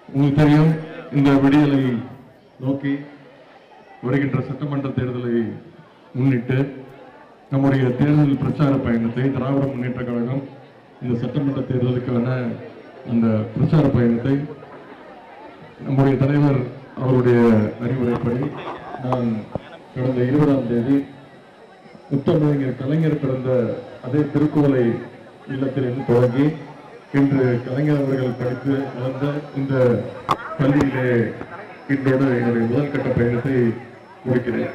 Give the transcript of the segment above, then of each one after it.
உங்களுக்கு தெரியும் இந்த விடியலை நோக்கி வருகின்ற சட்டமன்ற தேர்தலை முன்னிட்டு நம்முடைய தேர்தல் பிரச்சார பயணத்தை திராவிட முன்னேற்ற கழகம் இந்த சட்டமன்ற தேர்தலுக்கான அந்த பிரச்சார பயணத்தை நம்முடைய தலைவர் அவருடைய அறிவுரைப்படி நான் கடந்த இருபதாம் தேதி முத்தமிழர் கலைஞர் பிறந்த அதே திருக்குவளை இல்லத்திலிருந்து தொடங்கி இன்று கலைஞர் அவர்கள் படித்து வளர்ந்த இந்த பள்ளியிலே இன்றோடு என்னுடைய முதல் கட்ட பயணத்தை முடிக்கிறேன்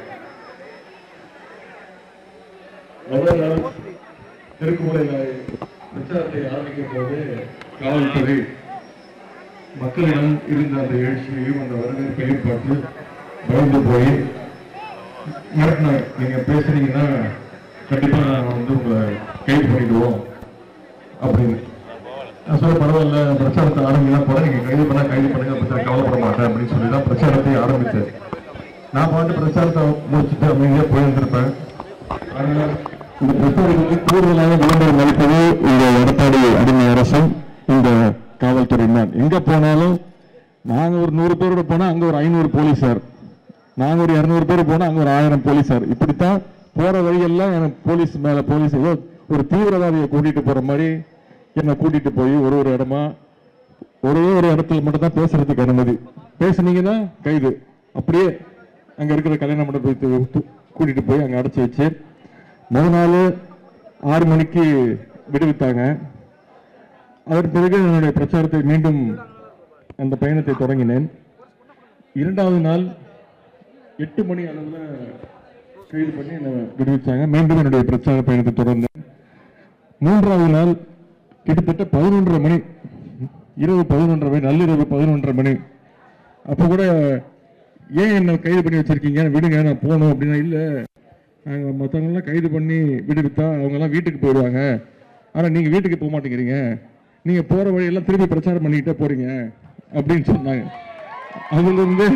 முதல் நாள் திருக்குவளையில பிரச்சாரத்தை ஆரம்பிக்கும் போது காவல்துறை மக்களிடம் இருந்த அந்த எழுச்சியையும் அந்த வரவேற்பையும் பார்த்து பயந்து போய் மிரட்டினாங்க நீங்க பேசுறீங்கன்னா கண்டிப்பா நான் வந்து உங்களை கைது பண்ணிடுவோம் அப்படின்னு நான் சொல்ல பரவாயில்ல பிரச்சாரத்தை ஆரம்பினா போல நீங்க கைது பண்ணா கைது பண்ணுங்க பத்தி நான் கவலைப்பட மாட்டேன் அப்படின்னு சொல்லி தான் பிரச்சாரத்தை ஆரம்பித்தேன் நான் பாட்டு பிரச்சாரத்தை முடிச்சுட்டு அமைதியா போயிருந்திருப்பேன் ஆனால் இந்த பிரச்சாரங்களுக்கு கூடுதலாக விளம்பரம் அளிப்பது இந்த எடப்பாடி அடிமை அரசும் இந்த காவல்துறையும் தான் எங்க போனாலும் நாங்க ஒரு நூறு பேரோட போனா அங்க ஒரு ஐநூறு போலீசார் நாங்க ஒரு இருநூறு பேர் போனா அங்க ஒரு ஆயிரம் போலீசார் இப்படித்தான் போற வழியெல்லாம் எனக்கு போலீஸ் மேல போலீஸ் ஏதோ ஒரு தீவிரவாதியை கூட்டிட்டு போற மாதிரி என்னை கூட்டிட்டு போய் ஒரு ஒரு இடமா ஒரே ஒரு இடத்துல மட்டும் தான் பேசுறதுக்கு அனுமதி பேசுனீங்கன்னா கைது அப்படியே அங்க இருக்கிற கல்யாண மண்டபத்தை து- கூட்டிட்டு போய் அங்க அடைச்சு வச்சு முதல் நாள் ஆறு மணிக்கு விடுவித்தாங்க அதன் பிறகு என்னுடைய பிரச்சாரத்தை மீண்டும் அந்த பயணத்தை தொடங்கினேன் இரண்டாவது நாள் எட்டு மணி அளவுல கைது பண்ணி என்னை விடுவிச்சாங்க மீண்டும் என்னுடைய பிரச்சார பயணத்தை தொடர்ந்தேன் மூன்றாவது நாள் கிட்டத்தட்ட பதினொன்றரை மணி இரவு பதினொன்றரை மணி நள்ளிரவு பதினொன்றரை மணி அப்போ கூட ஏன் என்ன கைது பண்ணி வச்சிருக்கீங்க விடுங்க நான் போகணும் அப்படின்னா இல்லை நாங்கள் மற்றவங்களாம் கைது பண்ணி விடுவித்தா அவங்கெல்லாம் வீட்டுக்கு போயிடுவாங்க ஆனால் நீங்கள் வீட்டுக்கு போக மாட்டேங்கிறீங்க நீங்கள் போகிற வழியெல்லாம் திருப்பி பிரச்சாரம் பண்ணிக்கிட்டே போகிறீங்க அப்படின்னு சொன்னாங்க அதுலேருந்து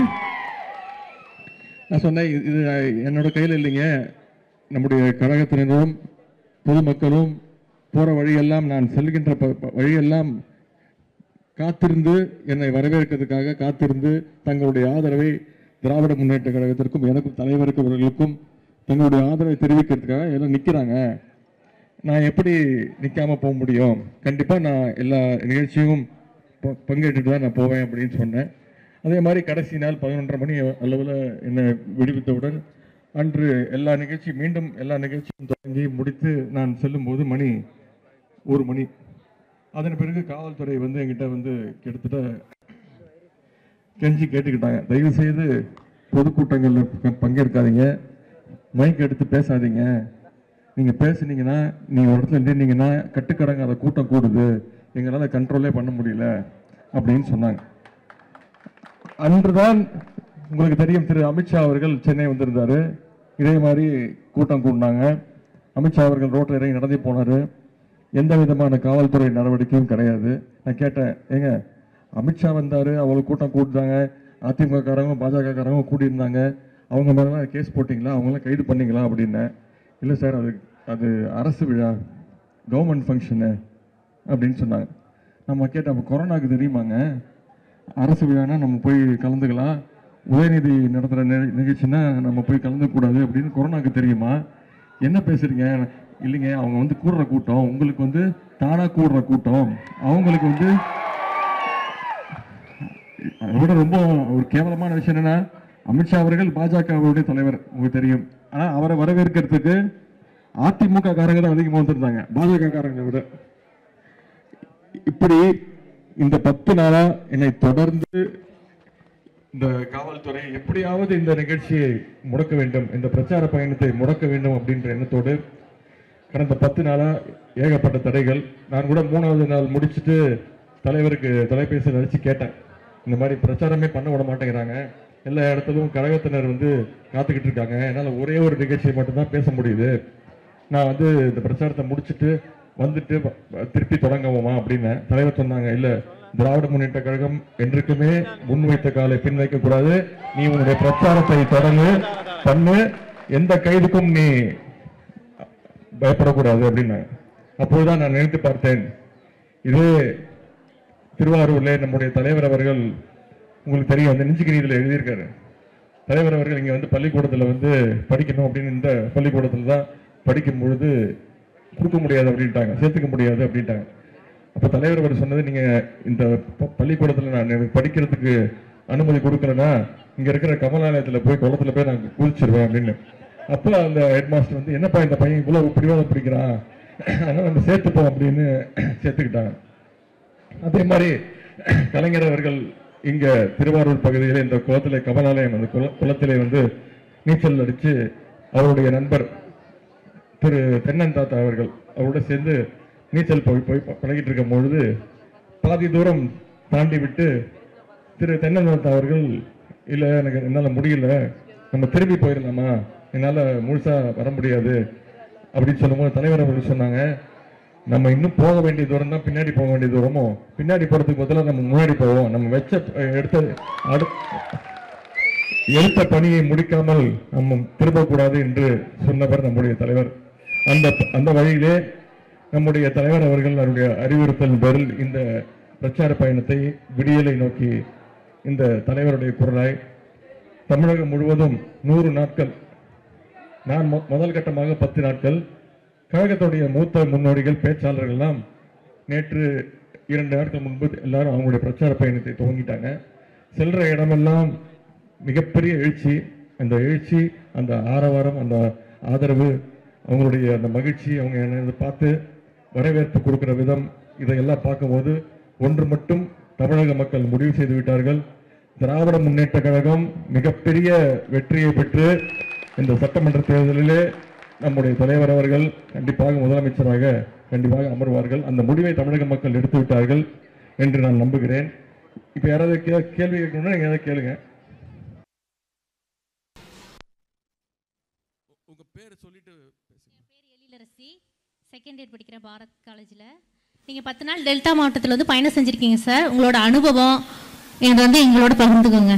நான் சொன்னேன் இது இது என்னோட கையில் இல்லைங்க நம்முடைய கழகத்தினரும் பொதுமக்களும் போகிற வழியெல்லாம் நான் செல்கின்ற ப- ப- வழியெல்லாம் காத்திருந்து என்னை வரவேற்கிறதுக்காக காத்திருந்து தங்களுடைய ஆதரவை திராவிட முன்னேற்ற கழகத்திற்கும் எனக்கும் தலைவருக்கு அவர்களுக்கும் தங்களுடைய ஆதரவை தெரிவிக்கிறதுக்காக எல்லாம் நிற்கிறாங்க நான் எப்படி நிற்காம போக முடியும் கண்டிப்பாக நான் எல்லா நிகழ்ச்சியும் ப- பங்கேற்றுட்டு தான் நான் போவேன் அப்படின்னு சொன்னேன் அதே மாதிரி கடைசி நாள் பதினொன்றரை மணி அளவில் என்னை விடுவித்தவுடன் அன்று எல்லா நிகழ்ச்சி மீண்டும் எல்லா நிகழ்ச்சியும் தொடங்கி முடித்து நான் செல்லும்போது மணி ஒரு மணி அதன் பிறகு காவல்துறை வந்து என்கிட்ட வந்து கிட்டத்தட்ட கெஞ்சி கேட்டுக்கிட்டாங்க தயவு செய்து பொதுக்கூட்டங்களில் ப- பங்கேற்காதீங்க மைக் எடுத்து பேசாதீங்க நீங்க பேசுனீங்கன்னா நீங்க ஒரு இடத்துல நின்னீங்கன்னா கட்டுக்கடங்காத கூட்டம் கூடுது எங்களால கண்ட்ரோலே பண்ண முடியல அப்படின்னு சொன்னாங்க அன்றுதான் உங்களுக்கு தெரியும் திரு அமித்ஷா அவர்கள் சென்னை வந்திருந்தாரு இதே மாதிரி கூட்டம் கூடினாங்க அமித்ஷா அவர்கள் ரோட்டில் இறங்கி நடந்தே போனாரு எந்த விதமான காவல்துறை நடவடிக்கையும் கிடையாது நான் கேட்டேன் ஏங்க அமித்ஷா வந்தாரு அவ்வளவு கூட்டம் கூட்டினாங்க அதிமுக காரங்க பாஜக காரங்க கூட்டியிருந்தாங்க அவங்க மேலாம் கேஸ் போட்டிங்களா அவங்களாம் கைது பண்ணீங்களா அப்படின்னேன் இல்லை சார் அது அது அரசு விழா கவர்மெண்ட் ஃபங்க்ஷனு அப்படின்னு சொன்னாங்க நம்ம கேட்டோம் அப்போ கொரோனாக்கு தெரியுமாங்க அரசு விழானா நம்ம போய் கலந்துக்கலாம் உதயநிதி நடத்துகிற நிகழ்ச்சினா நம்ம போய் கலந்துக்கூடாது அப்படின்னு கொரோனாக்கு தெரியுமா என்ன பேசுறீங்க இல்லைங்க அவங்க வந்து கூடுற கூட்டம் உங்களுக்கு வந்து தானா கூடுற கூட்டம் அவங்களுக்கு வந்து அதை விட ரொம்ப ஒரு கேவலமான விஷயம் என்னன்னா அமித்ஷா அவர்கள் பாஜகவுடைய தலைவர் உங்களுக்கு தெரியும் ஆனா அவரை வரவேற்கிறதுக்கு அதிமுக காரங்க தான் அதிகமாக வந்திருந்தாங்க பாஜக காரங்களை விட இப்படி இந்த பத்து நாளா என்னை தொடர்ந்து இந்த காவல்துறை எப்படியாவது இந்த நிகழ்ச்சியை முடக்க வேண்டும் இந்த பிரச்சார பயணத்தை முடக்க வேண்டும் அப்படின்ற எண்ணத்தோடு கடந்த பத்து நாளா ஏகப்பட்ட தடைகள் நான் கூட மூணாவது நாள் முடிச்சுட்டு தலைவருக்கு தொலைபேசியில் அடிச்சு கேட்டேன் இந்த மாதிரி பிரச்சாரமே பண்ண விட மாட்டேங்கிறாங்க எல்லா இடத்துலும் கழகத்தினர் வந்து காத்துக்கிட்டு இருக்காங்க என்னால் ஒரே ஒரு நிகழ்ச்சியை மட்டும்தான் பேச முடியுது நான் வந்து இந்த பிரச்சாரத்தை முடிச்சுட்டு வந்துட்டு வ- வ- திருப்பி தொடங்குவோமா அப்படின்னு தலைவர் சொன்னாங்க இல்ல திராவிட முன்னேற்ற கழகம் என்றைக்குமே முன்வைத்த காலை பின் வைக்க கூடாது நீ உன்னுடைய பிரச்சாரத்தை தொடங்கு பண்ணு எந்த கைதுக்கும் நீ பயப்படக்கூடாது அப்படின்னாங்க அப்போதுதான் நான் நினைத்து பார்த்தேன் இது திருவாரூர்ல நம்முடைய தலைவர் அவர்கள் உங்களுக்கு தெரியும் அந்த நெஞ்சுக்கு இதில் எழுதியிருக்காரு தலைவர் அவர்கள் இங்கே வந்து பள்ளிக்கூடத்தில் வந்து படிக்கணும் அப்படின்னு இந்த பள்ளிக்கூடத்தில் தான் படிக்கும் பொழுது கொடுக்க முடியாது அப்படின்ட்டாங்க சேர்த்துக்க முடியாது அப்படின்ட்டாங்க அப்போ தலைவர் அவர் சொன்னது நீங்கள் இந்த ப- பள்ளிக்கூடத்தில் நான் எனக்கு படிக்கிறதுக்கு அனுமதி கொடுக்கலன்னா இங்கே இருக்கிற கமலாலயத்தில் போய் குளத்துல போய் நான் குதிச்சிருவேன் அப்படின்னு அப்போ அந்த ஹெட் மாஸ்டர் வந்து என்னப்பா இந்த பையன் இவ்வளோ பிடிவாதம் பிடிக்கிறான் அதனால் நம்ம சேர்த்துப்போம் அப்படின்னு சேர்த்துக்கிட்டாங்க அதே மாதிரி கலைஞர் அவர்கள் இங்க திருவாரூர் பகுதியில் இந்த குளத்திலே கமலாலயம் அந்த குள குளத்திலே வந்து நீச்சல் அடிச்சு அவருடைய நண்பர் திரு தென்னன் தாத்தா அவர்கள் அவரோட சேர்ந்து நீச்சல் போய் போய் ப- பழகிட்டு இருக்கும் பொழுது பாதி தூரம் தாண்டி விட்டு திரு தென்னன் தாத்தா அவர்கள் இல்லை எனக்கு என்னால் முடியல நம்ம திரும்பி போயிடலாமா என்னால் முழுசா வர முடியாது அப்படின்னு சொல்லும்போது தலைவர் அவர்கள் சொன்னாங்க நம்ம இன்னும் போக வேண்டிய தூரம் தான் பின்னாடி போக வேண்டிய தூரமோ பின்னாடி போறதுக்கு பதிலாக நம்ம முன்னாடி போவோம் நம்ம வச்ச அஹ், எடுத்த அடுத்த எடுத்த பணியை முடிக்காமல் நம்ம திரும்பக்கூடாது என்று சொன்னவர் நம்முடைய தலைவர் அந்த அந்த வழியிலே நம்முடைய தலைவர் அவர்கள் அவருடைய அறிவுறுத்தல் பேரில் இந்த பிரச்சார பயணத்தை விடியலை நோக்கி இந்த தலைவருடைய குரலாய் தமிழகம் முழுவதும் நூறு நாட்கள் நான் மொ- முதல் கட்டமாக பத்து நாட்கள் கழகத்துடைய மூத்த முன்னோடிகள் பேச்சாளர்கள் எல்லாம் நேற்று இரண்டு நாட்கள் முன்பு எல்லாரும் அவங்களுடைய பிரச்சார பயணத்தை துவங்கிட்டாங்க செல்ற இடமெல்லாம் மிகப்பெரிய எழுச்சி அந்த எழுச்சி அந்த ஆரவாரம் அந்த ஆதரவு அவங்களுடைய அந்த மகிழ்ச்சி அவங்க என்னை பார்த்து வரவேற்பு கொடுக்கிற விதம் இதையெல்லாம் பார்க்கும்போது ஒன்று மட்டும் தமிழக மக்கள் முடிவு செய்து விட்டார்கள் திராவிட முன்னேற்ற கழகம் மிகப்பெரிய வெற்றியை பெற்று இந்த சட்டமன்ற தேர்தலிலே நம்முடைய தலைவர் அவர்கள் கண்டிப்பாக முதலமைச்சராக கண்டிப்பாக அமர்வார்கள் அந்த முடிவை தமிழக மக்கள் எடுத்து விட்டார்கள் என்று நான் நம்புகிறேன் இப்ப யாராவது கே- கேள்வி கேட்கணும்னா நீங்க ஏதாவது கேளுங்க உங்க பேர் சொல்லிட்டு பேசுங்க என் பேர் எழிலரசி செகண்ட் இயர் படிக்கிற பாரத் காலேஜில் நீங்கள் பத்து நாள் டெல்டா மாவட்டத்தில் வந்து பயணம் செஞ்சுருக்கீங்க சார் உங்களோட அனுபவம் எனக்கு வந்து எங்களோட பகிர்ந்துக்கோங்க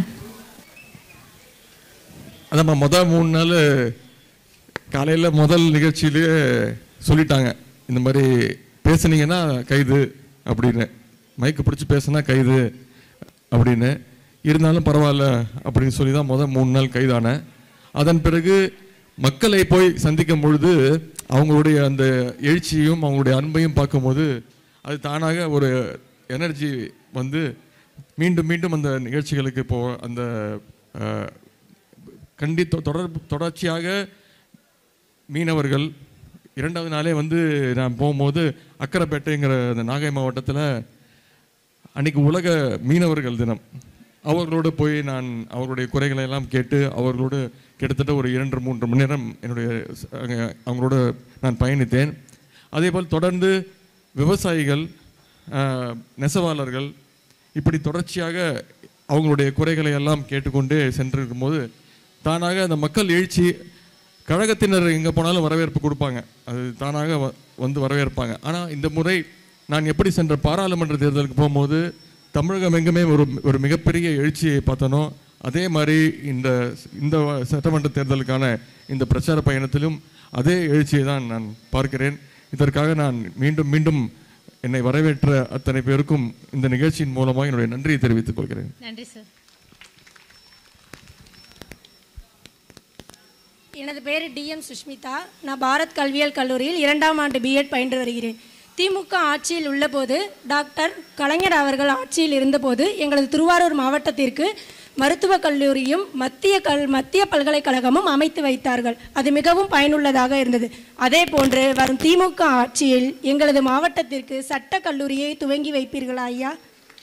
அதாம்மா முதல் மூணு நாள் காலையில் முதல் நிகழ்ச்சியிலேயே சொல்லிட்டாங்க இந்த மாதிரி பேசுனீங்கன்னா கைது அப்படின்னு மைக்கு பிடிச்சி பேசுனா கைது அப்படின்னு இருந்தாலும் பரவாயில்ல அப்படின்னு சொல்லி தான் முதல் மூணு நாள் கைதானேன் அதன் பிறகு மக்களை போய் சந்திக்கும் பொழுது அவங்களுடைய அந்த எழுச்சியும் அவங்களுடைய அன்பையும் பார்க்கும்போது அது தானாக ஒரு எனர்ஜி வந்து மீண்டும் மீண்டும் அந்த நிகழ்ச்சிகளுக்கு போ அந்த அஹ், கண்டி தொ- தொடர் தொடர்ச்சியாக மீனவர்கள் இரண்டாவது நாளே வந்து நான் போகும்போது அக்கரைப்பேட்டைங்கிற அந்த நாகை மாவட்டத்தில் அன்னைக்கு உலக மீனவர்கள் தினம் அவர்களோடு போய் நான் அவர்களுடைய குறைகளை எல்லாம் கேட்டு அவர்களோடு கிட்டத்தட்ட ஒரு இரண்டு மூன்று மணி நேரம் என்னுடைய ச- அங்க- அவங்களோட நான் பயணித்தேன் அதேபோல் தொடர்ந்து விவசாயிகள் ஆஹ், நெசவாளர்கள் இப்படி தொடர்ச்சியாக அவங்களுடைய குறைகளை எல்லாம் கேட்டுக்கொண்டே சென்றிருக்கும்போது தானாக அந்த மக்கள் எழுச்சி கழகத்தினர் எங்கே போனாலும் வரவேற்பு கொடுப்பாங்க அது தானாக வ- வந்து வரவேற்பாங்க ஆனால் இந்த முறை நான் எப்படி சென்ற பாராளுமன்ற தேர்தலுக்கு போகும்போது தமிழகம் எங்குமே ஒரு ஒரு மிகப்பெரிய எழுச்சியை பார்த்தனோ அதே மாதிரி இந்த இந்த வ- சட்டமன்ற தேர்தலுக்கான இந்த பிரச்சார பயணத்திலும் அதே எழுச்சியை தான் நான் பார்க்கிறேன் இதற்காக நான் மீண்டும் மீண்டும் என்னை வரவேற்ற அத்தனை பேருக்கும் இந்த நிகழ்ச்சியின் மூலமாக என்னுடைய நன்றியை தெரிவித்துக் கொள்கிறேன் நன்றி சார் எனது பேர் டிஎம் சுஷ்மிதா நான் பாரத் கல்வியியல் கல்லூரியில் இரண்டாம் ஆண்டு பிஎட் பயின்று வருகிறேன் திமுக ஆட்சியில் உள்ளபோது டாக்டர் கலைஞர் அவர்கள் ஆட்சியில் இருந்தபோது எங்களது திருவாரூர் மாவட்டத்திற்கு மருத்துவக் கல்லூரியும் மத்திய கல் மத்திய பல்கலைக்கழகமும் அமைத்து வைத்தார்கள் அது மிகவும் பயனுள்ளதாக இருந்தது அதே போன்று வரும் திமுக ஆட்சியில் எங்களது மாவட்டத்திற்கு சட்ட கல்லூரியை துவங்கி வைப்பீர்களா ஐயா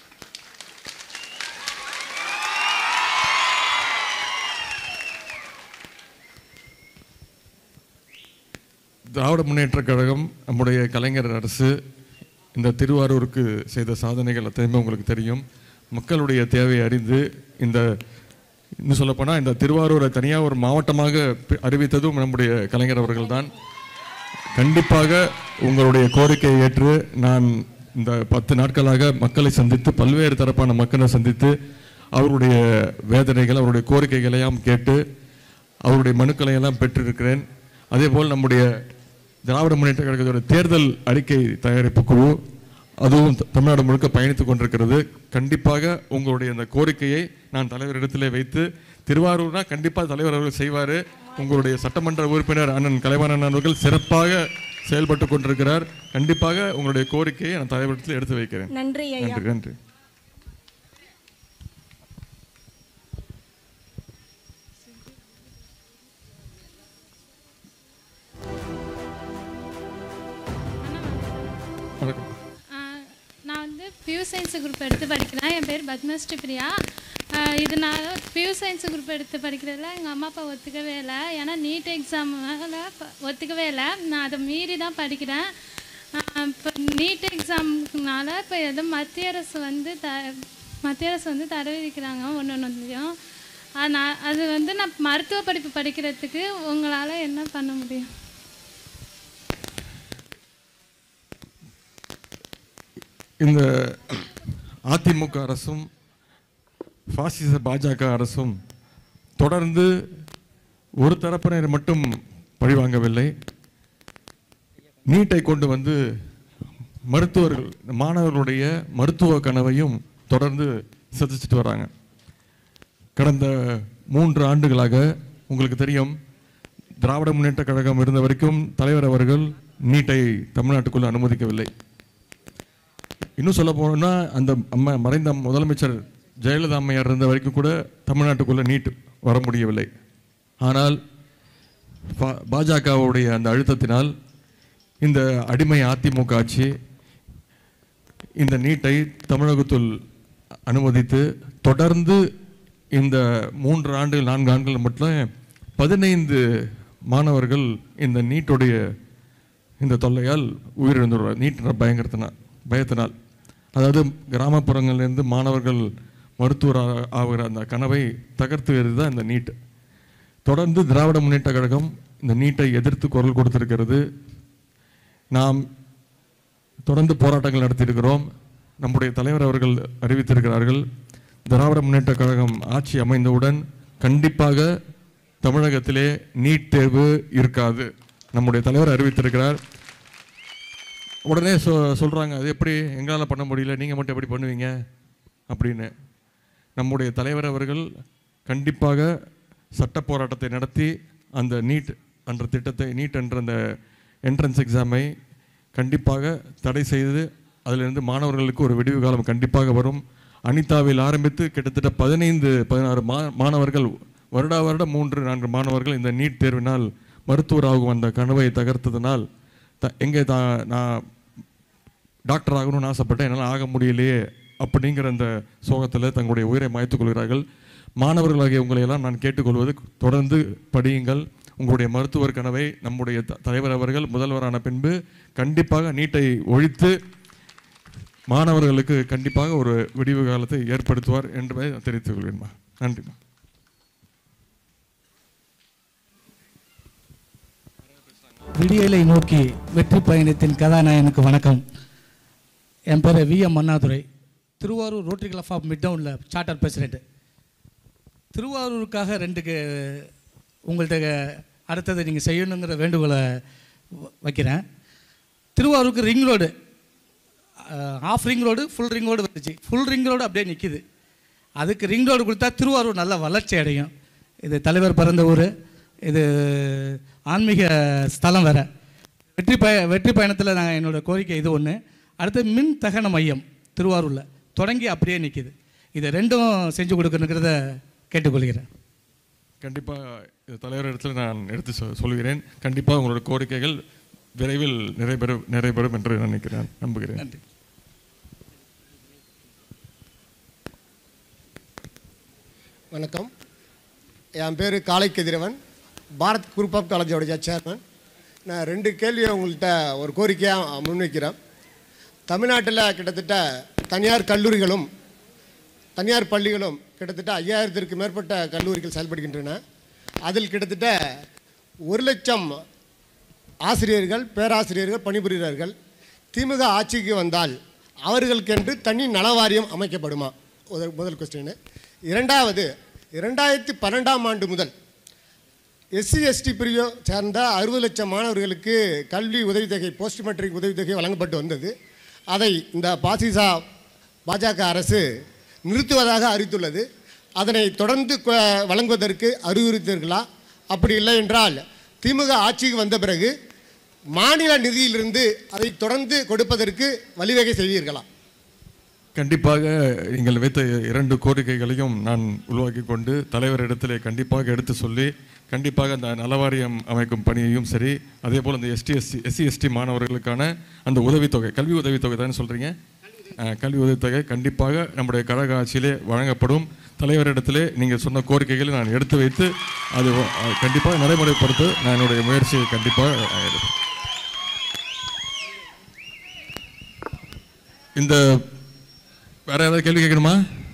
திராவிட முன்னேற்றக் கழகம் நம்முடைய கலைஞர் அரசு இந்த திருவாரூருக்கு செய்த சாதனைகள் அத்தனையுமே உங்களுக்கு தெரியும் மக்களுடைய தேவையை அறிந்து இந்த இன்னும் சொல்லப்போனால் இந்த திருவாரூரை தனியாக ஒரு மாவட்டமாக பி- அறிவித்ததும் நம்முடைய கலைஞர் அவர்கள்தான் கண்டிப்பாக உங்களுடைய கோரிக்கையை ஏற்று நான் இந்த பத்து நாட்களாக மக்களை சந்தித்து பல்வேறு தரப்பான மக்களை சந்தித்து அவருடைய வேதனைகள் அவருடைய கோரிக்கைகளையும் கேட்டு அவருடைய மனுக்களை எல்லாம் பெற்றிருக்கிறேன் அதே போல் நம்முடைய திராவிட முன்னேற்ற கழகத்தோட தேர்தல் அறிக்கை தயாரிப்பு குழு அதுவும் த- தமிழ்நாடு முழுக்க பயணித்துக் கொண்டிருக்கிறது கண்டிப்பாக உங்களுடைய அந்த கோரிக்கையை நான் தலைவரிடத்திலே வைத்து திருவாரூர்னா கண்டிப்பாக தலைவர் அவர்கள் செய்வார் உங்களுடைய சட்டமன்ற உறுப்பினர் அண்ணன் கலைவாணன் அவர்கள் சிறப்பாக செயல்பட்டு கொண்டிருக்கிறார் கண்டிப்பாக உங்களுடைய கோரிக்கையை நான் தலைவரிடத்தில் எடுத்து வைக்கிறேன் நன்றி ஐயா நன்றி நன்றி வணக்கம் ஆஹ் நான் வந்து பியூ சயின்ஸ் குரூப் எடுத்து படிக்கிறேன் என் பேர் பத்மஸ்ரீ பிரியா ஆஹ் இது நான் பியூ சயின்ஸ் குரூப் எடுத்து படிக்கிறதுல எங்கள் அம்மா அப்பா ஒத்துக்கவே இல்லை ஏன்னா நீட் எக்ஸாம் ஒத்துக்கவே இல்லை நான் அதை மீறி தான் படிக்கிறேன் இப்போ நீட் எக்ஸாம்னால இப்போ எதோ மத்திய அரசு வந்து த மத்திய அரசு வந்து தடை விதிக்கிறாங்க ஒன்று ஒன்றுலையும் நான் அது வந்து நான் மருத்துவ படிப்பு படிக்கிறதுக்கு உங்களால் என்ன பண்ண முடியும் இந்த அதிமுக அரசும் பாசிச பாஜக அரசும் தொடர்ந்து ஒரு தரப்பினர் மட்டும் பழிவாங்கவில்லை நீட்டை கொண்டு வந்து மருத்துவர்கள் மாணவர்களுடைய மருத்துவ கனவையும் தொடர்ந்து சிதைச்சிட்டு வராங்க கடந்த மூன்று ஆண்டுகளாக உங்களுக்கு தெரியும் திராவிட முன்னேற்ற கழகம் இருந்த வரைக்கும் தலைவர் அவர்கள் நீட்டை தமிழ்நாட்டுக்குள்ள அனுமதிக்கவில்லை இன்னும் சொல்ல போனோம்னா அந்த அம்மா மறைந்த முதலமைச்சர் ஜெயலலிதா அம்மையார் இருந்த வரைக்கும் கூட தமிழ்நாட்டுக்குள்ள நீட் வர முடியவில்லை ஆனால் பா- பாஜகவுடைய அந்த அழுத்தத்தினால் இந்த அடிமை அதிமுக ஆட்சி இந்த நீட்டை தமிழகத்துள் அனுமதித்து தொடர்ந்து இந்த மூன்று ஆண்டுகள் நான்கு ஆண்டுகள் மட்டும் பதினைந்து மாணவர்கள் இந்த நீட்டுடைய இந்த தொல்லையால் உயிரிழந்துள்ளார் நீட்ன்ற பயங்கரத்தினால் பயத்தினால் அதாவது கிராமப்புறங்களிலிருந்து மாணவர்கள் மருத்துவர் ஆ- ஆகிற அந்த கனவை தகர்த்து தான் இந்த நீட் தொடர்ந்து திராவிட முன்னேற்ற கழகம் இந்த நீட்டை எதிர்த்து குரல் கொடுத்திருக்கிறது நாம் தொடர்ந்து போராட்டங்கள் நடத்தியிருக்கிறோம் நம்முடைய தலைவர் அவர்கள் அறிவித்திருக்கிறார்கள் திராவிட முன்னேற்ற கழகம் ஆட்சி அமைந்தவுடன் கண்டிப்பாக தமிழகத்திலே நீட் தேர்வு இருக்காது நம்முடைய தலைவர் அறிவித்திருக்கிறார் உடனே சொ சொல்கிறாங்க அது எப்படி எங்களால் பண்ண முடியல நீங்கள் மட்டும் எப்படி பண்ணுவீங்க அப்படின்னு நம்முடைய தலைவர் அவர்கள் கண்டிப்பாக சட்ட போராட்டத்தை நடத்தி அந்த நீட் என்ற திட்டத்தை நீட் என்ற அந்த என்ட்ரன்ஸ் எக்ஸாமை கண்டிப்பாக தடை செய்து அதிலிருந்து மாணவர்களுக்கு ஒரு விடிவு காலம் கண்டிப்பாக வரும் அனிதாவில் ஆரம்பித்து கிட்டத்தட்ட பதினைந்து பதினாறு மா மாணவர்கள் வருடா வருடம் மூன்று நான்கு மாணவர்கள் இந்த நீட் தேர்வினால் மருத்துவராகும் அந்த கனவை தகர்த்ததினால் த எங்கே தா நான் டாக்டர் ஆகணும்னு ஆசைப்பட்டேன் என்னால் ஆக முடியலையே அப்படிங்கிற அந்த சோகத்தில் தங்களுடைய உயிரை மாய்த்துக் கொள்கிறார்கள் மாணவர்களாகிய உங்களை எல்லாம் நான் கேட்டுக்கொள்வது தொடர்ந்து படியுங்கள் உங்களுடைய மருத்துவர் கனவை நம்முடைய த- தலைவர் அவர்கள் முதல்வரான பின்பு கண்டிப்பாக நீட்டை ஒழித்து மாணவர்களுக்கு கண்டிப்பாக ஒரு விடிவு காலத்தை ஏற்படுத்துவார் என்பதை நான் தெரிவித்துக் கொள்வேன்மா நன்றிம்மா விடியலை நோக்கி வெற்றி பயணத்தின் கதாநாயகனுக்கு வணக்கம் என் பேர் V M Annadurai Thiruvarur rotary club of mid டவுனில் சார்ட்டர் பிரசிடென்ட் திருவாரூருக்காக ரெண்டு க- உங்கள்கிட்ட அடுத்தது நீங்கள் செய்யணுங்கிற வேண்டுகோளை வ- வைக்கிறேன் திருவாரூருக்கு ring road of ring road full ring road வந்துச்சு ஃபுல் ரிங் ரோடு அப்படியே நிற்கிது அதுக்கு ரிங் ரோடு கொடுத்தா திருவாரூர் நல்ல வளர்ச்சி அடையும் இது தலைவர் பிறந்த ஊர் இது ஆன்மீக ஸ்தலம் வேற வெற்றி பய வெற்றி பயணத்தில் நான் என்னோட கோரிக்கை இது ஒன்று அடுத்து மின் தகன மையம் திருவாரூரில் தொடங்கி அப்படியே நிற்கிது இதை ரெண்டும் செஞ்சு கொடுக்கணுங்கிறத கேட்டுக்கொள்கிறேன் கண்டிப்பாக இது தலைவர் இடத்துல நான் எடுத்து சொ- சொல்கிறேன் கண்டிப்பாக உங்களோட கோரிக்கைகள் விரைவில் நிறைவேறும் நிறைவேறும் என்று நினைக்கிறேன் நம்புகிறேன் நன்றி வணக்கம் என் பேர் காளை கதிரவன் பாரத் குரூப் ஆஃப் காலேஜோடைய சேர்மன் நான் ரெண்டு கேள்வியை உங்கள்கிட்ட ஒரு கோரிக்கையாக முன்வைக்கிறேன் தமிழ்நாட்டில் கிட்டத்தட்ட தனியார் கல்லூரிகளும் தனியார் பள்ளிகளும் கிட்டத்தட்ட ஐயாயிரத்திற்கு மேற்பட்ட கல்லூரிகள் செயல்படுகின்றன அதில் கிட்டத்தட்ட ஒரு லட்சம் ஆசிரியர்கள் பேராசிரியர்கள் பணிபுரிகிறார்கள் திமுக ஆட்சிக்கு வந்தால் அவர்களுக்கென்று தனி நலவாரியம் அமைக்கப்படுமா முதல் முதல் கொஸ்டின் இரண்டாவது இரண்டாயிரத்தி பன்னெண்டாம் ஆண்டு முதல் எஸ்சி எஸ்டி பிரிவை சேர்ந்த அறுபது லட்சம் மாணவர்களுக்கு கல்வி உதவித்தொகை போஸ்ட் மெட்ரிக் உதவித்தொகை வழங்கப்பட்டு வந்தது அதை இந்த பாசிசா பாஜக அரசு நிறுத்துவதாக அறிவித்துள்ளது அதனை தொடர்ந்து கொ- வழங்குவதற்கு அறிவுறுத்தீர்களா அப்படி இல்லை என்றால் திமுக ஆட்சிக்கு வந்த பிறகு மாநில நிதியிலிருந்து அதை தொடர்ந்து கொடுப்பதற்கு வழிவகை செய்வீர்களா கண்டிப்பாக நீங்கள் வைத்த இரண்டு கோரிக்கைகளையும் நான் உருவாக்கி கொண்டு தலைவரிடத்திலே கண்டிப்பாக எடுத்து சொல்லி கண்டிப்பாக அந்த நலவாரியம் அமைக்கும் பணியையும் சரி அதே போல் அந்த எஸ்டி எஸ்சி எஸ்சி எஸ்டி மாணவர்களுக்கான அந்த உதவித்தொகை கல்வி உதவித்தொகை தானே சொல்கிறீங்க கல்வி உதவித்தொகை கண்டிப்பாக நம்முடைய கழக ஆட்சியிலே வழங்கப்படும் தலைவரிடத்திலே நீங்கள் சொன்ன கோரிக்கைகளை நான் எடுத்து வைத்து அது அஹ், கண்டிப்பாக நடைமுறைப்படுத்த நான் என்னுடைய முயற்சியை கண்டிப்பாக அஹ், எடுப்பேன். இந்த வேற ஏதாவது கேள்வி கேட்கணுமா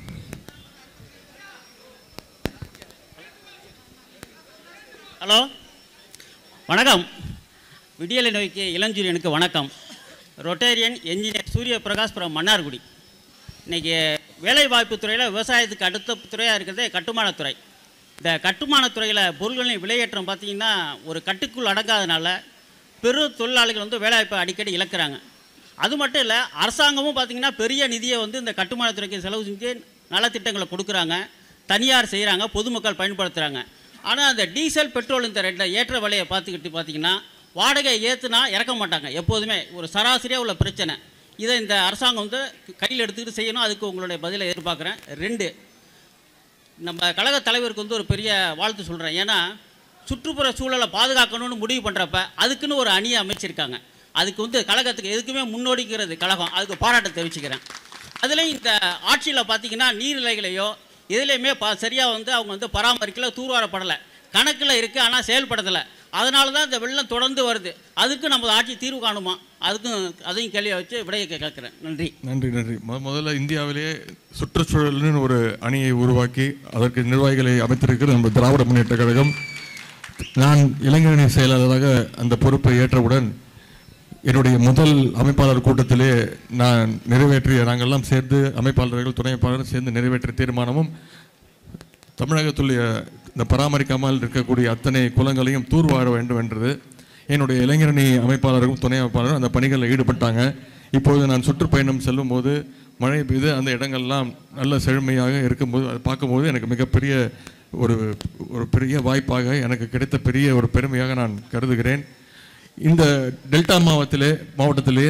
ஹலோ வணக்கம் விடியலை நோக்கி இளஞ்சூரியனுக்கு வணக்கம் ரொட்டேரியன் என்ஜினியர் சூரிய பிரகாஷ் புரம் மன்னார்குடி இன்றைக்கி வேலைவாய்ப்பு துறையில் விவசாயத்துக்கு அடுத்த துறையாக இருக்கிறதே கட்டுமானத்துறை இந்த கட்டுமானத்துறையில் பொருள்களின் விலையேற்றம் பார்த்தீங்கன்னா ஒரு கட்டுக்குள் அடங்காதனால பெரு தொழிலாளிகள் வந்து வேலைவாய்ப்பை அடிக்கடி இழக்கிறாங்க அது மட்டும் இல்லை அரசாங்கமும் பார்த்தீங்கன்னா பெரிய நிதியை வந்து இந்த கட்டுமானத்துறைக்கு செலவு செஞ்சு நலத்திட்டங்களை கொடுக்குறாங்க தனியார் செய்கிறாங்க பொதுமக்கள் பயன்படுத்துகிறாங்க ஆனால் அந்த டீசல் பெட்ரோல் இந்த ரெண்டு ஏற்ற விலையை பார்த்துக்கிட்டு பார்த்தீங்கன்னா வாடகை ஏற்றுனா இறக்க மாட்டாங்க எப்போதுமே ஒரு சராசரியாக உள்ள பிரச்சனை இதை இந்த அரசாங்கம் வந்து கையில் எடுத்துக்கிட்டு செய்யணும் அதுக்கு உங்களுடைய பதிலை எதிர்பார்க்குறேன் ரெண்டு நம்ம கழக தலைவருக்கு வந்து ஒரு பெரிய வாழ்த்து சொல்கிறேன் ஏன்னா சுற்றுப்புற சூழலை பாதுகாக்கணும்னு முடிவு பண்ணுறப்ப அதுக்குன்னு ஒரு அணியை அமைச்சிருக்காங்க அதுக்கு வந்து கழகத்துக்கு எதுக்குமே முன்னோடிக்கிறது கழகம் அதுக்கு பாராட்ட தெரிவிச்சுக்கிறேன் அதுலேயும் இந்த ஆட்சியில் பார்த்தீங்கன்னா நீர்நிலைகளையோ எதுலேயுமே பா சரியாக வந்து அவங்க வந்து பராமரிக்கல தூர்வாரப்படலை கணக்கில் இருக்குது ஆனால் செயல்படுத்தலை அதனால தான் இந்த வெள்ளம் தொடர்ந்து வருது அதுக்கு நம்ம ஆட்சி தீர்வு காணுமா அதுக்கும் அதையும் கேள்வியை வச்சு விடையை கேட்குறேன் நன்றி நன்றி நன்றி முத முதல்ல இந்தியாவிலேயே சுற்றுச்சூழல்னு ஒரு அணியை உருவாக்கி அதற்கு நிர்வாகிகளை அமைத்திருக்கிறது நம்ம திராவிட முன்னேற்ற கழகம் நான் இளைஞரணி செயலாளராக அந்த பொறுப்பை ஏற்றவுடன் என்னுடைய முதல் அமைப்பாளர் கூட்டத்திலே நான் நிறைவேற்றிய நாங்கள்லாம் சேர்ந்து அமைப்பாளர்கள் துணை அமைப்பாளர்கள் சேர்ந்து நிறைவேற்றிய தீர்மானமும் தமிழகத்துடைய இந்த பராமரிக்காமல் இருக்கக்கூடிய அத்தனை குளங்களையும் தூர்வார வேண்டும் என்றது என்னுடைய இளைஞரணி அமைப்பாளரும் துணை அமைப்பாளரும் அந்த பணிகளில் ஈடுபட்டாங்க இப்பொழுது நான் சுற்றுப்பயணம் செல்லும் போது மழை பெய்து அந்த இடங்கள்லாம் நல்ல செழுமையாக இருக்கும்போது அதை பார்க்கும்போது எனக்கு மிகப்பெரிய ஒரு ஒரு பெரிய வாய்ப்பாக எனக்கு கிடைத்த பெரிய ஒரு பெருமையாக நான் கருதுகிறேன் இந்த டெல்டா மாவட்டத்திலே மாவட்டத்திலே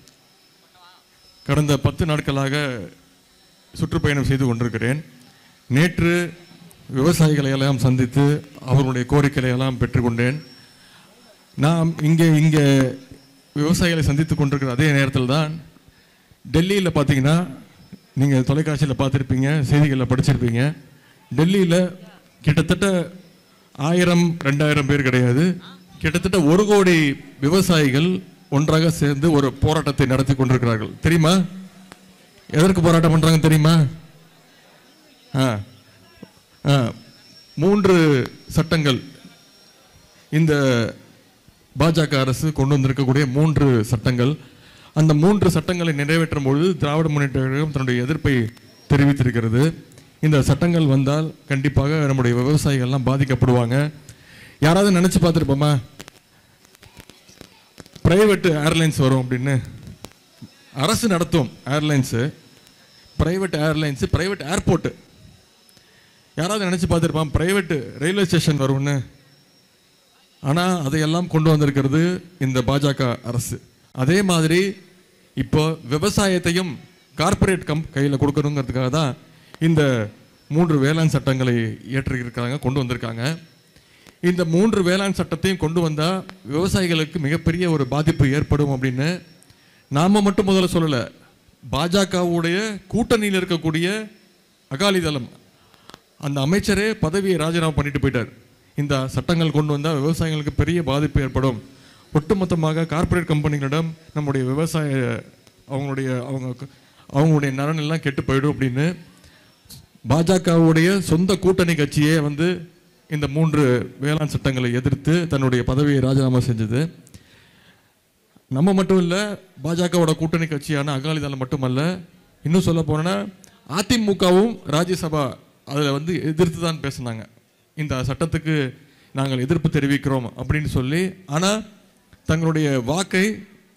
கடந்த பத்து நாட்களாக சுற்றுப்பயணம் செய்து கொண்டிருக்கிறேன் நேற்று விவசாயிகளை எல்லாம் சந்தித்து அவர்களுடைய கோரிக்கைகளை எல்லாம் பெற்றுக்கொண்டேன் நாம் இங்கே இங்கே விவசாயிகளை சந்தித்து கொண்டிருக்கிற அதே நேரத்தில் தான் டெல்லியில் பார்த்தீங்கன்னா நீங்கள் தொலைக்காட்சியில் பார்த்துருப்பீங்க செய்திகளில் படிச்சிருப்பீங்க டெல்லியில் கிட்டத்தட்ட ஆயிரம் ரெண்டாயிரம் பேர் கிடையாது கிட்டத்தட்ட ஒரு கோடி விவசாயிகள் ஒன்றாக சேர்ந்து ஒரு போராட்டத்தை நடத்தி கொண்டிருக்கிறார்கள் தெரியுமா எதற்கு போராட்டம் பண்றாங்க தெரியுமா ஆ ஆ, மூன்று சட்டங்கள் இந்த பாஜக அரசு கொண்டு வந்திருக்கக்கூடிய மூன்று சட்டங்கள் அந்த மூன்று சட்டங்களை நிறைவேற்றும் பொழுது திராவிட முன்னேற்ற கழகம் தன்னுடைய எதிர்ப்பை தெரிவித்திருக்கிறது இந்த சட்டங்கள் வந்தால் கண்டிப்பாக நம்முடைய விவசாயிகள்லாம் பாதிக்கப்படுவாங்க யாராவது நினைச்சு பார்த்துருப்போமா பிரைவேட் ஏர்லைன்ஸ் வரும் அப்படின்னு அரசு நடத்தும் airlines private airlines private airport யாராவது நினச்சி பார்த்துருப்பான் பிரைவேட் ரயில்வே ஸ்டேஷன் வரும்னு ஆனால் அதையெல்லாம் கொண்டு வந்திருக்கிறது இந்த பாஜக அரசு அதே மாதிரி இப்போ விவசாயத்தையும் கார்ப்பரேட் கம் கையில் கொடுக்கணுங்கிறதுக்காக தான் இந்த மூன்று வேளாண் சட்டங்களை ஏற்றிருக்காங்க கொண்டு வந்திருக்காங்க இந்த மூன்று வேளாண் சட்டத்தையும் கொண்டு வந்தால் விவசாயிகளுக்கு மிகப்பெரிய ஒரு பாதிப்பு ஏற்படும் அப்படின்னு நாம மட்டும் முதல்ல சொல்லலை பாஜகவுடைய கூட்டணியில் இருக்கக்கூடிய அகாலிதளம் அந்த அமைச்சரே பதவியை ராஜினாமா பண்ணிட்டு போயிட்டார் இந்த சட்டங்கள் கொண்டு வந்தால் விவசாயிகளுக்கு பெரிய பாதிப்பு ஏற்படும் ஒட்டுமொத்தமாக கார்ப்பரேட் கம்பெனிகளிடம் நம்முடைய விவசாய அவங்களுடைய அவங்க அவங்களுடைய நலன் எல்லாம் கெட்டு போயிடும் அப்படின்னு பாஜகவுடைய சொந்த கூட்டணி கட்சியே வந்து இந்த மூன்று வேளாண் சட்டங்களை எதிர்த்து தன்னுடைய பதவியை ராஜினாமா செஞ்சது நம்ம மட்டும் இல்லை பாஜகவோட கூட்டணி கட்சியான அகாலிதளம் மட்டுமல்ல இன்னும் சொல்ல போனா அதிமுகவும் ராஜ்யசபா அதில் வந்து எதிர்த்து தான் பேசினாங்க இந்த சட்டத்துக்கு நாங்கள் எதிர்ப்பு தெரிவிக்கிறோம் அப்படின்னு சொல்லி ஆனால் தங்களுடைய வாக்கை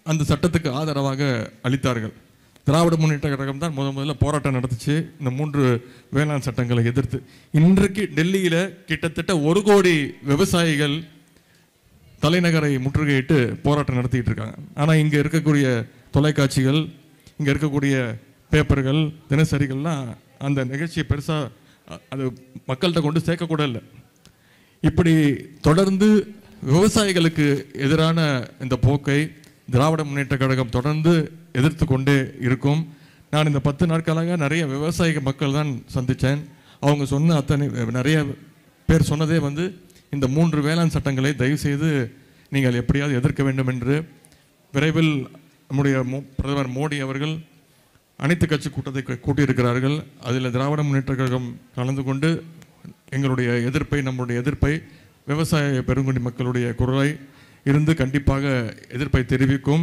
அந்த சட்டத்துக்கு ஆதரவாக அளித்தார்கள் திராவிட முன்னேற்ற கழகம் தான் முத முதல்ல போராட்டம் நடத்துச்சு இந்த மூன்று வேளாண் சட்டங்களை எதிர்த்து இன்றைக்கு டெல்லியில் கிட்டத்தட்ட ஒரு கோடி விவசாயிகள் தலைநகரை முற்றுகையிட்டு போராட்டம் நடத்திட்டு இருக்காங்க ஆனால் இங்கே இருக்கக்கூடிய தொலைக்காட்சிகள் இங்கே இருக்கக்கூடிய பேப்பர்கள் தினசரிகள்லாம் அந்த நிகழ்ச்சியை பெருசாக அது மக்கள்கிட்ட கொண்டு சேர்க்கக்கூட இல்லை இப்படி தொடர்ந்து விவசாயிகளுக்கு எதிரான இந்த போக்கை திராவிட முன்னேற்ற கழகம் தொடர்ந்து எதிர்த்து கொண்டே இருக்கும் நான் இந்த பத்து நாட்களாக நிறைய விவசாய மக்கள் தான் சந்தித்தேன் அவங்க சொன்ன அத்தனை நிறைய பேர் சொன்னதே வந்து இந்த மூன்று வேளாண் சட்டங்களை தயவு செய்து நீங்கள் எப்படியாவது எதிர்க்க வேண்டும் என்று விரைவில் நம்முடைய மோ- பிரதமர் மோடி அவர்கள் அனைத்து கட்சி கூட்டத்தை கூ- கூட்டியிருக்கிறார்கள் அதில் திராவிட முன்னேற்ற கழகம் கலந்து கொண்டு எங்களுடைய எதிர்ப்பை நம்முடைய எதிர்ப்பை விவசாய பெருங்குடி மக்களுடைய குரலை இருந்து கண்டிப்பாக எதிர்ப்பை தெரிவிக்கும்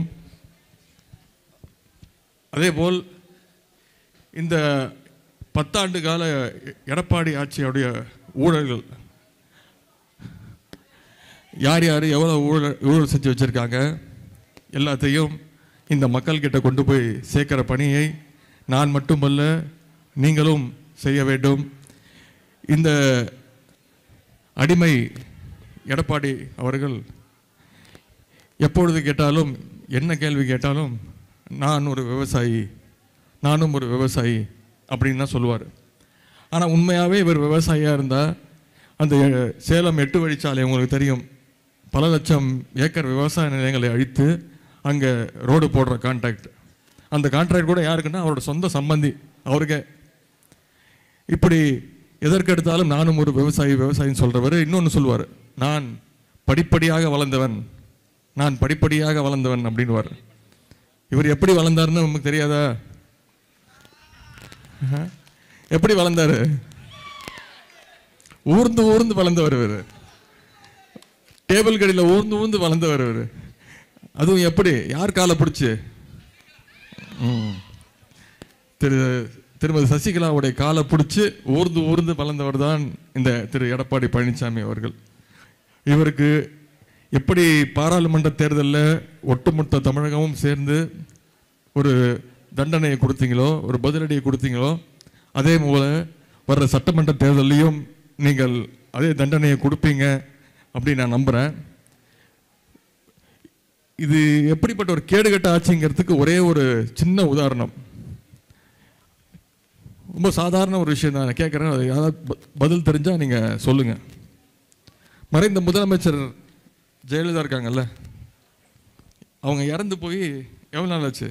அதேபோல் இந்த பத்தாண்டு கால எடப்பாடி ஆட்சியுடைய ஊழல்கள் யார் யார் எவ்வளோ ஊழல் ஊழல் செஞ்சு வச்சுருக்காங்க எல்லாத்தையும் இந்த மக்கள்கிட்ட கொண்டு போய் சேர்க்கிற பணியை நான் மட்டுமல்ல நீங்களும் செய்ய வேண்டும் இந்த அடிமை எடப்பாடி அவர்கள் எப்பொழுது கேட்டாலும் என்ன கேள்வி கேட்டாலும் நான் ஒரு விவசாயி நானும் ஒரு விவசாயி அப்படின்னு தான் சொல்லுவார் ஆனால் உண்மையாகவே இவர் விவசாயியாக இருந்தால் அந்த அஹ், சேலம் எட்டு வழிச்சாலை உங்களுக்கு தெரியும் பல லட்சம் ஏக்கர் விவசாய நிலையங்களை அழித்து அங்கே ரோடு போடுற கான்ட்ராக்ட் அந்த கான்ட்ராக்ட் கூட யாருக்குன்னா அவரோட சொந்த சம்பந்தி அவருக்கே இப்படி எதற்கெடுத்தாலும் நானும் ஒரு விவசாயி விவசாயின்னு சொல்றவர் இன்னொன்று சொல்லுவார் நான் படிப்படியாக வளர்ந்தவன் நான் படிப்படியாக வளர்ந்தவன் அப்படின்னுவார் இவர் எப்படி வளர்ந்தாருன்னு நமக்கு தெரியாதா ஆஹா. எப்படி வளர்ந்தாரு ஊர்ந்து ஊர்ந்து வளர்ந்தவர் இவர் டேபிள் கடையில் ஊர்ந்து ஊர்ந்து வளர்ந்தவர் இவர் அதுவும் எப்படி யார் காலை பிடிச்சு ம். திரு திருமதி சசிகலாவுடைய காலை பிடிச்சி ஊர்ந்து ஊர்ந்து வளர்ந்தவர் தான் இந்த திரு எடப்பாடி பழனிசாமி அவர்கள் இவருக்கு எப்படி பாராளுமன்ற தேர்தலில் ஒட்டுமொத்த தமிழகமும் சேர்ந்து ஒரு தண்டனையை கொடுத்தீங்களோ ஒரு பதிலடியை கொடுத்தீங்களோ அதே போல வர்ற சட்டமன்ற தேர்தலையும் நீங்கள் அதே தண்டனையை கொடுப்பீங்க அப்படின்னு நான் நம்புகிறேன் இது எப்படிப்பட்ட ஒரு கேடுகட்ட ஆட்சிங்கிறதுக்கு ஒரே ஒரு சின்ன உதாரணம் ரொம்ப சாதாரண ஒரு விஷயம் தான் நான் கேட்குறேன் அது யாராவது ப- பதில் தெரிஞ்சால் நீங்கள் சொல்லுங்கள் மறைந்த முதலமைச்சர் ஜெயலலிதா இருக்காங்கல்ல அவங்க இறந்து போய் எவ்வளோ நாள் ஆச்சு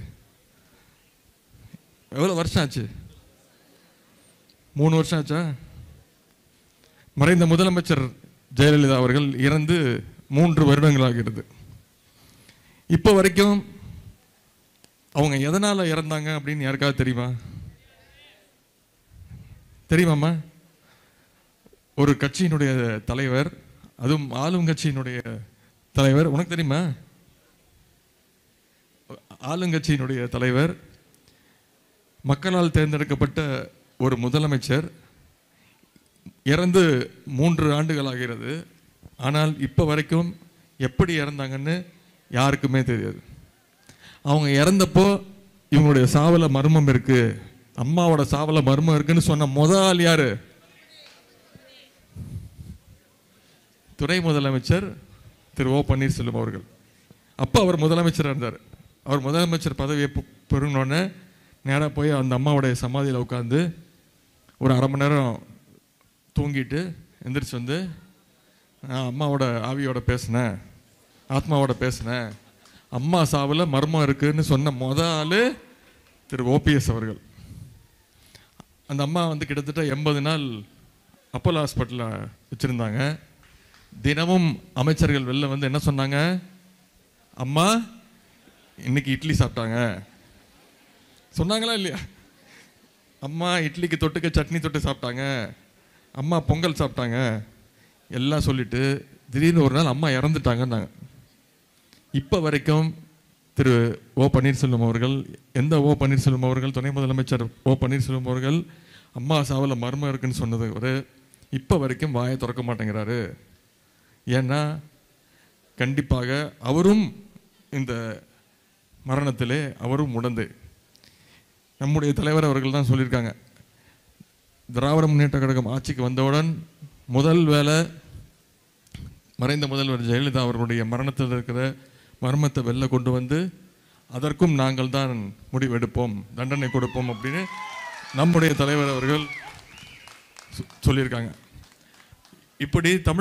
எவ்வளோ வருஷம் ஆச்சு மூணு வருஷம் ஆச்சா மறைந்த முதலமைச்சர் ஜெயலலிதா அவர்கள் இறந்து மூன்று வருடங்களாகிறது இப்போ வரைக்கும் அவங்க எதனால் இறந்தாங்க அப்படின்னு யாருக்காவது தெரியுமா தெரியுமாம்மா ஒரு கட்சியினுடைய தலைவர் அதுவும் ஆளுங்கட்சியினுடைய தலைவர் உனக்கு தெரியுமா ஆளுங்கட்சியினுடைய தலைவர் மக்களால் தேர்ந்தெடுக்கப்பட்ட ஒரு முதலமைச்சர் இறந்து மூன்று ஆண்டுகள் ஆகிறது ஆனால் இப்போ வரைக்கும் எப்படி இறந்தாங்கன்னு யாருக்குமே தெரியாது அவங்க இறந்தப்போ இவங்களுடைய சாவல மர்மம் இருக்கு அம்மாவோட சாவல மர்மம் இருக்குன்னு சொன்ன முத ஆள் யாரு துணை முதலமைச்சர் திரு ஓ பன்னீர்செல்வம் அவர்கள் அப்போ அவர் முதலமைச்சராக இருந்தார் அவர் முதலமைச்சர் பதவியை பெ- பெறுனோடனே நேராக போய் அந்த அம்மாவுடைய சமாதியில் உட்காந்து ஒரு அரை மணி நேரம் தூங்கிட்டு எந்திரிச்சு வந்து நான் அம்மாவோட ஆவியோட பேசினேன் ஆத்மாவோட பேசினேன் அம்மா சாவில் மர்மம் இருக்குன்னு சொன்ன முத ஆளு திரு ஓபிஎஸ் அவர்கள் அந்த அம்மா வந்து கிட்டத்தட்ட எண்பது நாள் அப்போலோ ஹாஸ்பிட்டலில் வச்சுருந்தாங்க தினமும் அமைச்சர்கள் வெளில வந்து என்ன சொன்னாங்க அம்மா இன்னைக்கு இட்லி சாப்பிட்டாங்க சொன்னாங்களா இல்லையா அம்மா இட்லிக்கு தொட்டுக்க சட்னி தொட்டு சாப்பிட்டாங்க அம்மா பொங்கல் சாப்பிட்டாங்க எல்லாம் சொல்லிட்டு திடீர்னு ஒரு நாள் அம்மா இறந்துட்டாங்கன்னாங்க இப்போ வரைக்கும் திரு ஓ பன்னீர்செல்வம் அவர்கள் எந்த ஓ பன்னீர்செல்வம் அவர்கள் துணை முதலமைச்சர் ஓ பன்னீர்செல்வம் அவர்கள் அம்மா சாவில் மர்மம் இருக்குன்னு சொன்னது ஒரு இப்போ வரைக்கும் வாயை திறக்க மாட்டேங்கிறாரு ஏன்னா கண்டிப்பாக அவரும் இந்த மரணத்திலே அவரும் உடந்து நம்முடைய தலைவர் அவர்கள் தான் சொல்லியிருக்காங்க திராவிட முன்னேற்ற கழகம் ஆட்சிக்கு வந்தவுடன் முதல் வேலை மறைந்த முதல்வர் ஜெயலலிதா அவர்களுடைய மரணத்தில் இருக்கிற மர்மத்தை வெளில கொண்டு வந்து அதற்கும் நாங்கள் தான் முடிவெடுப்போம் தண்டனை கொடுப்போம் அப்படின்னு நம்முடைய தலைவர் அவர்கள் சொ- சொல்லியிருக்காங்க இப்படி தமிழ்